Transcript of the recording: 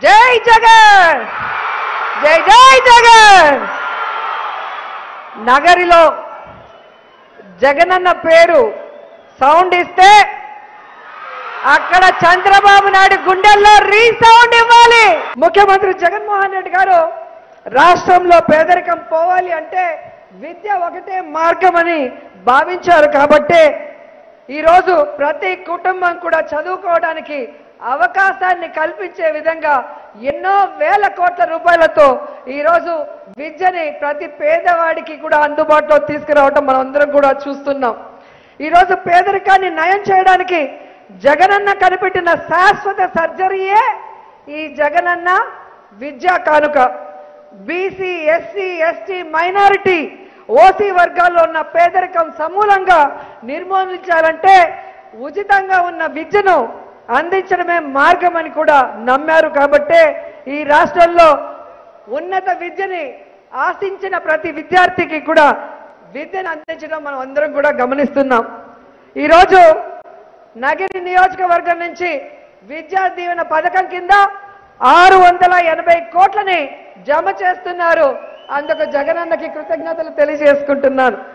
జై జగన్ జై జై జగన్ నగరిలో జగనన్న పేరు సౌండ్ ఇస్తే అక్కడ చంద్రబాబు నాయుడు గుండెల్లో రీసౌండ్ ఇవ్వాలి ముఖ్యమంత్రి జగన్మోహన్ రెడ్డి గారు రాష్ట్రంలో పేదరికం పోవాలి అంటే విద్య ఒకటే మార్గం అని భావించారు కాబట్టే ఈరోజు ప్రతి కుటుంబం కూడా చదువుకోవడానికి అవకాశాన్ని కల్పించే విధంగా ఎన్నో వేల కోట్ల రూపాయలతో ఈరోజు విద్యని ప్రతి పేదవాడికి కూడా అందుబాటులో తీసుకురావటం మనం అందరం కూడా చూస్తున్నాం ఈరోజు పేదరికాన్ని నయం చేయడానికి జగనన్న కనిపెట్టిన శాశ్వత సర్జరీయే ఈ Jagananna Vidya Kanuka BC SC ST minority OC వర్గాల్లో ఉన్న పేదరికం సమూలంగా నిర్మూలించాలంటే ఉచితంగా ఉన్న విద్యను అందించడమే మార్గం అని కూడా నమ్మారు కాబట్టే ఈ రాష్ట్రంలో ఉన్నత విద్యని ఆశించిన ప్రతి విద్యార్థికి కూడా విద్యను అందించడం మనం అందరం కూడా గమనిస్తున్నాం ఈరోజు నగిరి నియోజకవర్గం నుంచి విద్యా దీవెన పథకం కింద ఆరు వందల ఎనభై కోట్లని జమ చేస్తున్నారు అందుకు జగనన్నకి కృతజ్ఞతలు తెలియజేసుకుంటున్నాను